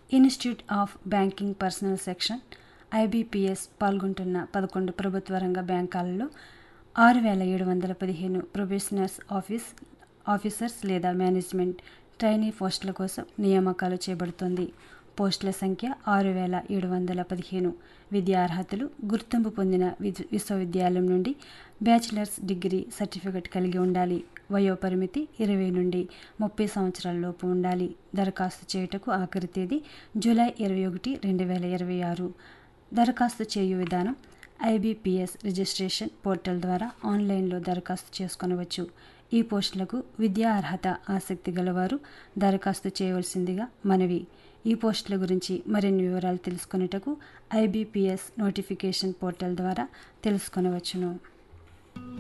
institute of banking personnel section IBPS పాల్గొంటున్న పదకొండు ప్రభుత్వ రంగ బ్యాంకాలలో ఆరు వేల ఏడు వందల పదిహేను ప్రొబేషనర్స్ ఆఫీస్ ఆఫీసర్స్ లేదా మేనేజ్మెంట్ ట్రైనీ పోస్టుల కోసం నియామకాలు చేపడుతోంది పోస్టుల సంఖ్య ఆరు వేల ఏడు వందల పదిహేను విద్యా అర్హతలు గుర్తింపు పొందిన విద్- విశ్వవిద్యాలయం నుండి బ్యాచిలర్స్ డిగ్రీ సర్టిఫికెట్ కలిగి ఉండాలి వయోపరిమితి ఇరవై నుండి ముప్పై సంవత్సరాల లోపు ఉండాలి దరఖాస్తు చేయుటకు ఆఖరి తేదీ జూలై ఇరవై ఒకటి రెండు వేల ఇరవై ఆరు దరఖాస్తు చేయు విధానం ఐబీపీఎస్ రిజిస్ట్రేషన్ పోర్టల్ ద్వారా ఆన్లైన్లో దరఖాస్తు చేసుకొనవచ్చు ఈ పోస్టులకు విద్యా అర్హత ఆసక్తి గలవారు దరఖాస్తు చేయవలసిందిగా మనవి ఈ పోస్టుల గురించి మరిన్ని వివరాలు తెలుసుకొనుటకు ఐబీపీఎస్ నోటిఫికేషన్ పోర్టల్ ద్వారా తెలుసుకొనవచ్చును